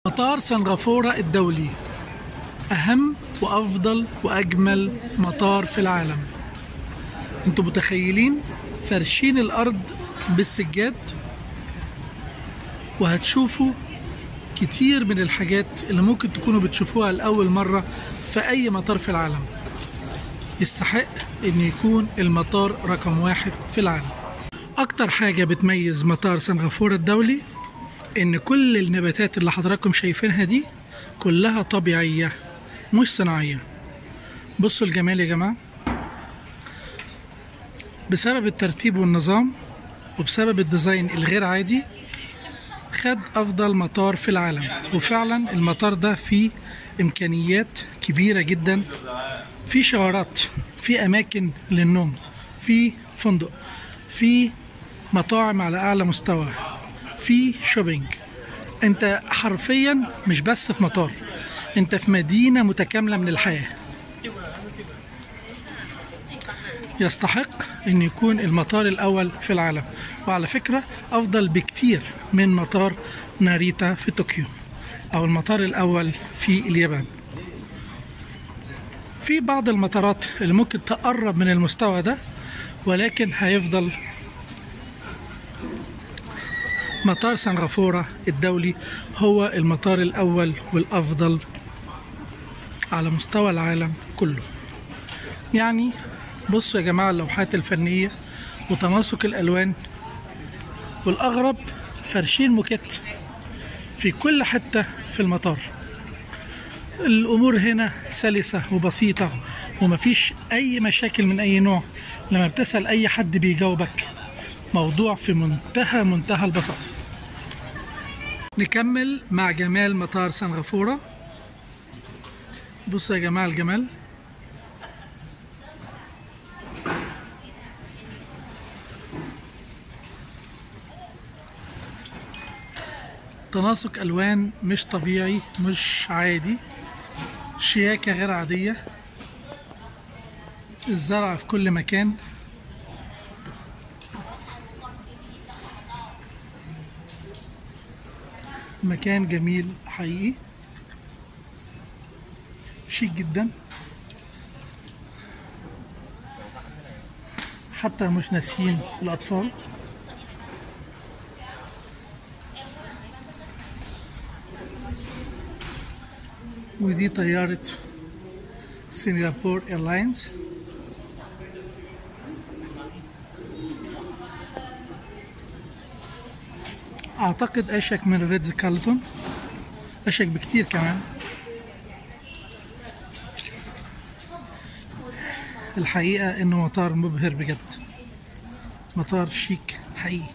مطار سنغافورة الدولي أهم وأفضل وأجمل مطار في العالم انتوا متخيلين فرشين الأرض بالسجاد وهتشوفوا كتير من الحاجات اللي ممكن تكونوا بتشوفوها لأول مرة في أي مطار في العالم يستحق أن يكون المطار رقم واحد في العالم أكتر حاجة بتميز مطار سنغافورة الدولي ان كل النباتات اللي حضراتكم شايفينها دي كلها طبيعية مش صناعية بصوا الجمال يا جماعة بسبب الترتيب والنظام وبسبب الديزاين الغير عادي خد افضل مطار في العالم وفعلا المطار ده فيه امكانيات كبيرة جدا في شوارات في اماكن للنوم في فندق في مطاعم على اعلى مستوى في شوبينج انت حرفيا مش بس في مطار انت في مدينة متكاملة من الحياة يستحق ان يكون المطار الاول في العالم وعلى فكرة افضل بكتير من مطار ناريتا في طوكيو او المطار الاول في اليابان في بعض المطارات اللي ممكن تقرب من المستوى ده ولكن هيفضل مطار سنغافورة الدولي هو المطار الأول والأفضل على مستوى العالم كله يعني بصوا يا جماعة اللوحات الفنية وتناسق الألوان والأغرب فرشين موكيت في كل حتة في المطار الأمور هنا سلسة وبسيطة ومفيش أي مشاكل من أي نوع لما بتسأل أي حد بيجاوبك موضوع في منتهى منتهى البساطة نكمل مع جمال مطار سنغافورة بصوا يا جماعة الجمال تناسق ألوان مش طبيعي مش عادي شياكة غير عادية الزرع في كل مكان مكان جميل حقيقي شيك جدا حتى مش ناسيين الأطفال ودي طيارة سنغافور ايرلاينز اعتقد اشك من الريدز كارلتون اشك بكتير كمان الحقيقة انه مطار مبهر بجد مطار شيك حقيقي